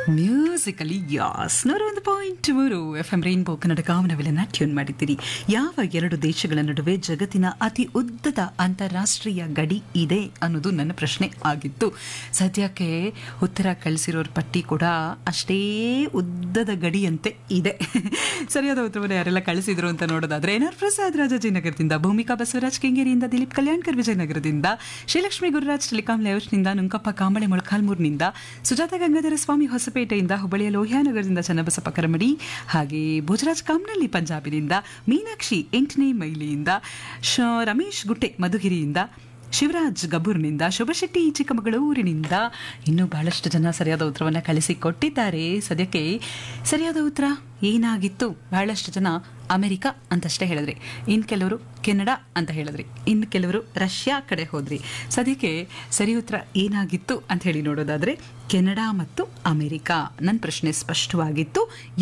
musically as ನೂರ ಒಂದು point ಮೂರು ಎಫ್ ಎಂ ರೈನ್ಬೋ ಕನ್ನಡ ಕಾಮನವಿಲನ್ನ ಟ್ಯೂನ್ ಮಾಡಿದ್ದೀರಿ ಯಾವ ಎರಡು ದೇಶಗಳ ನಡುವೆ ಜಗತ್ತಿನ ಅತಿ ಉದ್ದದ ಅಂತಾರಾಷ್ಟ್ರೀಯ ಗಡಿ ಇದೆ ಅನ್ನೋದು ನನ್ನ ಪ್ರಶ್ನೆ ಆಗಿತ್ತು ಸದ್ಯಕ್ಕೆ ಉತ್ತರ ಕಳಿಸಿರೋರ ಪಟ್ಟಿ ಕೂಡ ಅಷ್ಟೇ ಉದ್ದದ ಗಡಿಯಂತೆ ಇದೆ ಸರಿಯಾದ ಉತ್ತರವನ್ನು ಯಾರೆಲ್ಲ ಕಳಿಸಿದ್ರು ಅಂತ ನೋಡೋದಾದ್ರೆ ಎನ್ ಆರ್ ಪ್ರಸಾದ್ ರಾಜಾಜಿನಗರದಿಂದ ಭೂಮಿಕಾ ಬಸವರಾಜ್ ಕೆಂಗೇರಿಯಿಂದ ದಿಲೀಪ್ ಕಲ್ಯಾಣ್ಕರ್ ವಿಜಯನಗರದಿಂದ ಶ್ರೀಲಕ್ಷ್ಮಿ ಗುರುರಾಜ್ ಟೆಲಿಕಾಂ ಲೇಔಟ್ನಿಂದ ನುಂಕಪ್ಪ ಕಾಂಬಳೆ ಮೊಳಕಾಲ್ಮೂರ್ನಿಂದ ಸುಜಾತ ಗಂಗಾಧರ ಸ್ವಾಮಿ ಹೊಸಪೇಟೆಯಿಂದ ಹುಬ್ಬಳ್ಳಿಯ ಲೋಹಿಯಾನಗರದಿಂದ ಚನ್ನಬಸಪ್ಪ ಕರಮಡಿ ಹಾಗೆ ಭೋಜರಾಜ್ ಕಾಮ್ನಳ್ಳಿ ಪಂಜಾಬಿನಿಂದ ಮೀನಾಕ್ಷಿ ಎಂಟನೇ ಮೈಲಿಯಿಂದ ಶ ರಮೇಶ್ ಗುಟ್ಟೆ ಮಧುಗಿರಿಯಿಂದ ಶಿವರಾಜ್ ಗಬೂರ್ನಿಂದ ಶುಭಶೆಟ್ಟಿ ಚಿಕ್ಕಮಗಳೂರಿನಿಂದ ಇನ್ನೂ ಬಹಳಷ್ಟು ಜನ ಸರಿಯಾದ ಉತ್ತರವನ್ನು ಕಳಿಸಿಕೊಟ್ಟಿದ್ದಾರೆ ಸದ್ಯಕ್ಕೆ ಸರಿಯಾದ ಉತ್ತರ ಏನಾಗಿತ್ತು ಬಹಳಷ್ಟು ಜನ ಅಮೆರಿಕ ಅಂತಷ್ಟೇ ಹೇಳಿದ್ರಿ ಇನ್ನು ಕೆಲವರು ಕೆನಡಾ ಅಂತ ಹೇಳಿದ್ರಿ ಇನ್ನು ಕೆಲವರು ರಷ್ಯಾ ಕಡೆ ಹೋದ್ರಿ ಸದ್ಯಕ್ಕೆ ಸರಿ ಉತ್ತರ ಏನಾಗಿತ್ತು ಅಂತ ಹೇಳಿ ನೋಡೋದಾದ್ರೆ ಕೆನಡಾ ಮತ್ತು ಅಮೆರಿಕ ನನ್ನ ಪ್ರಶ್ನೆ ಸ್ಪಷ್ಟವಾಗಿತ್ತು